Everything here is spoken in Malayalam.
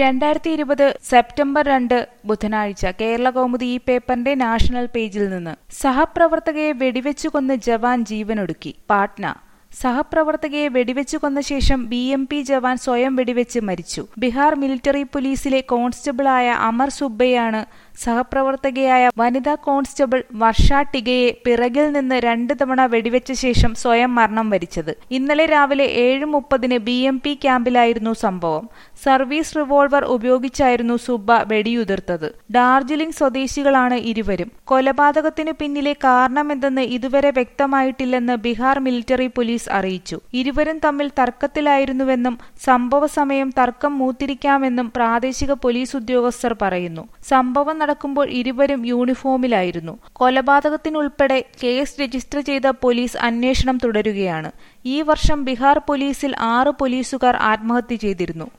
രണ്ടായിരത്തി ഇരുപത് സെപ്റ്റംബർ രണ്ട് ബുധനാഴ്ച കേരള കൗമുദി ഈ പേപ്പറിന്റെ നാഷണൽ പേജിൽ നിന്ന് സഹപ്രവർത്തകയെ വെടിവെച്ചു കൊന്ന് ജവാൻ ജീവനൊടുക്കി പാട്ന സഹപ്രവർത്തകയെ വെടിവെച്ചു കൊന്ന ശേഷം ബി എം പി ജവാൻ സ്വയം വെടിവെച്ച് മരിച്ചു ബീഹാർ മിലിറ്ററി പോലീസിലെ കോൺസ്റ്റബിളായ അമർ സുബ്ബയാണ് സഹപ്രവർത്തകയായ വനിതാ കോൺസ്റ്റബിൾ വർഷ ടിഗയെ പിറകിൽ നിന്ന് രണ്ട് തവണ വെടിവെച്ച ശേഷം സ്വയം മരണം വരിച്ചത് ഇന്നലെ രാവിലെ ഏഴ് മുപ്പതിന് ബി എം പി ക്യാമ്പിലായിരുന്നു സംഭവം സർവീസ് റിവോൾവർ ഉപയോഗിച്ചായിരുന്നു സുബ്ബ വെടിയുതിർത്തത് ഡാർജിലിംഗ് സ്വദേശികളാണ് ഇരുവരും കൊലപാതകത്തിനു പിന്നിലെ കാരണമെന്തെന്ന് ഇതുവരെ വ്യക്തമായിട്ടില്ലെന്ന് ബീഹാർ മിലിറ്ററി പോലീസ് അറിയിച്ചു ഇരുവരും തമ്മിൽ തർക്കത്തിലായിരുന്നുവെന്നും സംഭവ സമയം തർക്കം മൂത്തിരിക്കാമെന്നും പ്രാദേശിക പോലീസ് ഉദ്യോഗസ്ഥർ പറയുന്നു സംഭവം നടക്കുമ്പോൾ ഇരുവരും യൂണിഫോമിലായിരുന്നു കൊലപാതകത്തിനുൾപ്പെടെ കേസ് രജിസ്റ്റർ ചെയ്ത പോലീസ് അന്വേഷണം തുടരുകയാണ് ഈ വർഷം ബീഹാർ പോലീസിൽ ആറ് പോലീസുകാർ ആത്മഹത്യ ചെയ്തിരുന്നു